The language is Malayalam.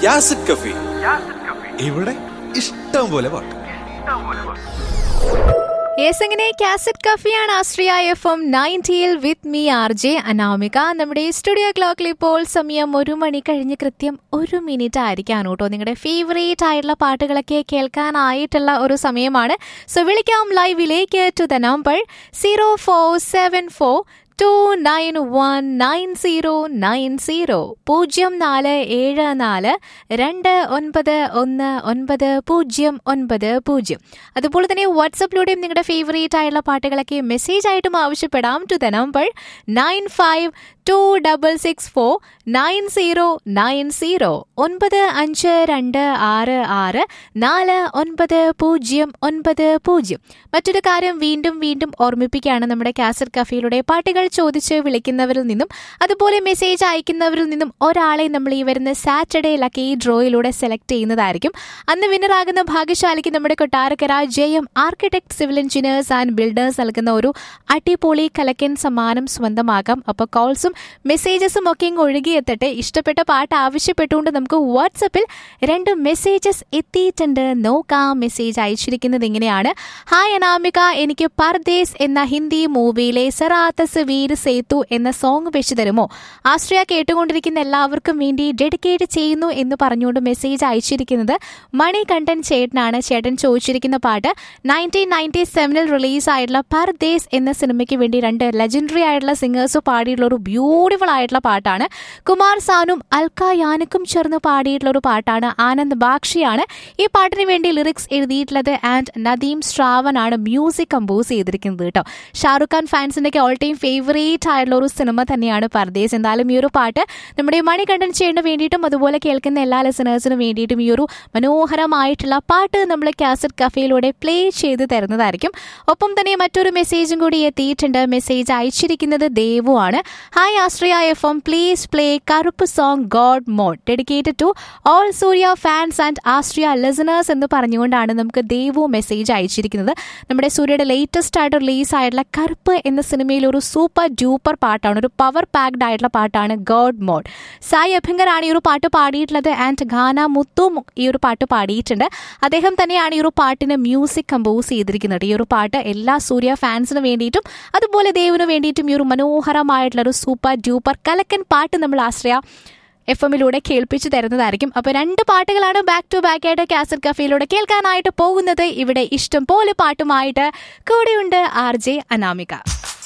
യാസിഡ് കഫി ഇവിടെ ഇഷ്ടം പോലെ പാട്ട് യെസ് അങ്ങനെ കാസറ്റ് കഫിയാണ് ആശ്രിയ എഫ് എം നയൻറ്റിയിൽ with me R J Anamika നമ്മുടെ സ്റ്റുഡിയോ ക്ലോക്കിൽ ഇപ്പോൾ സമയം ഒരു മണി കഴിഞ്ഞ് കൃത്യം ഒരു മിനിറ്റ് ആയിരിക്കാണ് കേട്ടോ നിങ്ങളുടെ ഫേവറേറ്റ് ആയിട്ടുള്ള പാട്ടുകളൊക്കെ കേൾക്കാനായിട്ടുള്ള ഒരു സമയമാണ് സോ വിളിക്കാം ലൈവിലേക്ക് to the number zero four seven four two nine one nine zero nine zero പൂജ്യം നാല് ഏഴ് നാല് രണ്ട് ഒൻപത് ഒന്ന് ഒൻപത് പൂജ്യം ഒൻപത് പൂജ്യം അതുപോലെ തന്നെ വാട്സപ്പിലൂടെയും നിങ്ങളുടെ ഫേവറേറ്റ് ആയിട്ടുള്ള പാട്ടുകളൊക്കെ മെസ്സേജ് ആയിട്ടും ആവശ്യപ്പെടാം to the number nine five two double six four nine zero nine zero ഒൻപത് അഞ്ച് രണ്ട് ആറ് ആറ് നാല് ഒൻപത് പൂജ്യം ഒൻപത് പൂജ്യം മറ്റൊരു കാര്യം വീണ്ടും വീണ്ടും ഓർമ്മിപ്പിക്കുകയാണ് നമ്മുടെ കാസറ്റ് കഫയിലൂടെ പാട്ടുകൾ ചോദിച്ച് വിളിക്കുന്നവരിൽ നിന്നും അതുപോലെ മെസ്സേജ് അയക്കുന്നവരിൽ നിന്നും ഒരാളെ നമ്മൾ ഈ വരുന്ന സാറ്റർഡേ ലക്കി ഡ്രോയിലൂടെ സെലക്ട് ചെയ്യുന്നതായിരിക്കും അന്ന് വിന്നറാകുന്ന ഭാഗ്യശാലിക്ക് നമ്മുടെ Kottarakkara J M architect civil engineers and builders നൽകുന്ന ഒരു അടിപൊളി കലക്കൻ സമ്മാനം സ്വന്തമാക്കാം അപ്പോൾ കോൾസും മെസ്സേജസും ഒക്കെ ഇങ്ങ് ഒഴുകിയെത്തട്ടെ ഇഷ്ടപ്പെട്ട പാട്ട് ആവശ്യപ്പെട്ടുകൊണ്ട് നമുക്ക് വാട്സപ്പിൽ രണ്ട് മെസ്സേജസ് എത്തിയിട്ടുണ്ട് നോക്കാം മെസ്സേജ് അയച്ചിരിക്കുന്നത് ഇങ്ങനെയാണ് ഹായ് അനാമിക എനിക്ക് പർദേശ് എന്ന ഹിന്ദി മൂവിയിലെ സറാത്തസ് വീർ സേതു എന്ന സോങ് വെച്ച് തരുമോ ആശ്രയ കേട്ടുകൊണ്ടിരിക്കുന്ന എല്ലാവർക്കും വേണ്ടി ഡെഡിക്കേറ്റ് ചെയ്യുന്നു എന്ന് പറഞ്ഞുകൊണ്ട് മെസ്സേജ് അയച്ചിരിക്കുന്നത് മണികണ്ഠൻ ചേട്ടനാണ് ചേട്ടൻ ചോദിച്ചിരിക്കുന്ന പാട്ട് നയൻറ്റീൻ നയൻറ്റി സെവനിൽ റിലീസായിട്ടുള്ള പർദേശ് എന്ന സിനിമയ്ക്ക് വേണ്ടി രണ്ട് ലെജൻഡറി ആയിട്ടുള്ള സിംഗേഴ്സ് പാടിയിട്ടുള്ള ഒരു ബ്യൂട്ടിഫുൾ ആയിട്ടുള്ള പാട്ടാണ് കുമാർ സാനും അൽക്ക യാനക്കും ചേർന്ന് പാടിയിട്ടുള്ള ഒരു പാട്ടാണ് ആനന്ദ് ബാക്ഷിയാണ് ഈ പാട്ടിന് വേണ്ടി ലിറിക്സ് എഴുതിയിട്ടുള്ളത് ആൻഡ് നദീം ശ്രാവൺ ആണ് മ്യൂസിക് കമ്പോസ് ചെയ്തിരിക്കുന്നത് കേട്ടോ ഷാറുഖ് ഖാൻ ഫാൻസിന്റെ ഓൾ ടൈം ഫേവറേറ്റ് ആയിട്ടുള്ള ഒരു സിനിമ തന്നെയാണ് പർദേശ് എന്തായാലും ഈ ഒരു പാട്ട് നമ്മുടെ മണികണ്ഠൻ ചേട്ടന് വേണ്ടിയിട്ടും അതുപോലെ കേൾക്കുന്ന എല്ലാ ലിസണേഴ്സിനും വേണ്ടിയിട്ടും ഈ ഒരു മനോഹരമായിട്ടുള്ള പാട്ട് നമ്മൾ കാസറ്റ് കഫയിലൂടെ പ്ലേ ചെയ്ത് തരുന്നതായിരിക്കും ഒപ്പം തന്നെ മറ്റൊരു മെസ്സേജും കൂടി എത്തിയിട്ടുണ്ട് മെസ്സേജ് അയച്ചിരിക്കുന്നത് ദേവു ആണ് hi Ashraya F M please play Karuppu song God mode dedicated to all Surya fans and Ashraya listeners എന്ന് പറഞ്ഞുകൊണ്ടാണ് നമുക്ക് ദേവു മെസ്സേജ് അയച്ചിരിക്കുന്നത് നമ്മുടെ സൂര്യയുടെ ലേറ്റസ്റ്റ് ആയിട്ട് റിലീസ് ആയിട്ടുള്ള കറുപ്പ് എന്ന സിനിമയിൽ ഒരു സൂപ്പർ ഡ്യൂപ്പർ പാട്ടാണ് ഒരു പവർ പാക്ഡ് ആയിട്ടുള്ള പാട്ടാണ് ഗോഡ് മോഡ് സായി അഭിങ്കറാണ് ഈ ഒരു പാട്ട് പാടിയിട്ടുള്ളത് ആൻഡ് ഖാന മുത്തും ഈ ഒരു പാട്ട് പാടിയിട്ടുണ്ട് അദ്ദേഹം തന്നെയാണ് ഈ ഒരു പാട്ടിന് മ്യൂസിക് കമ്പോസ് ചെയ്തിരിക്കുന്നത് ഈ ഒരു പാട്ട് എല്ലാ സൂര്യ ഫാൻസിന് വേണ്ടിയിട്ടും അതുപോലെ ദേവിന് വേണ്ടിയിട്ടും ഈ ഒരു മനോഹരമായിട്ടുള്ള ഒരു സൂപ്പർ ഡ്യൂപ്പർ കലക്കൻ പാട്ട് നമ്മൾ ആശ്രയ എഫ് എമ്മിലൂടെ കേൾപ്പിച്ചു തരുന്നതായിരിക്കും അപ്പോൾ രണ്ട് പാട്ടുകളാണ് ബാക്ക് ടു ബാക്ക് ആയിട്ട് കാസറ്റ് കഫയിലൂടെ കേൾക്കാനായിട്ട് പോകുന്നത് ഇവിടെ ഇഷ്ടം പോലെ പാട്ടുമായിട്ട് കൂടെയുണ്ട് ആർ ജെ അനാമിക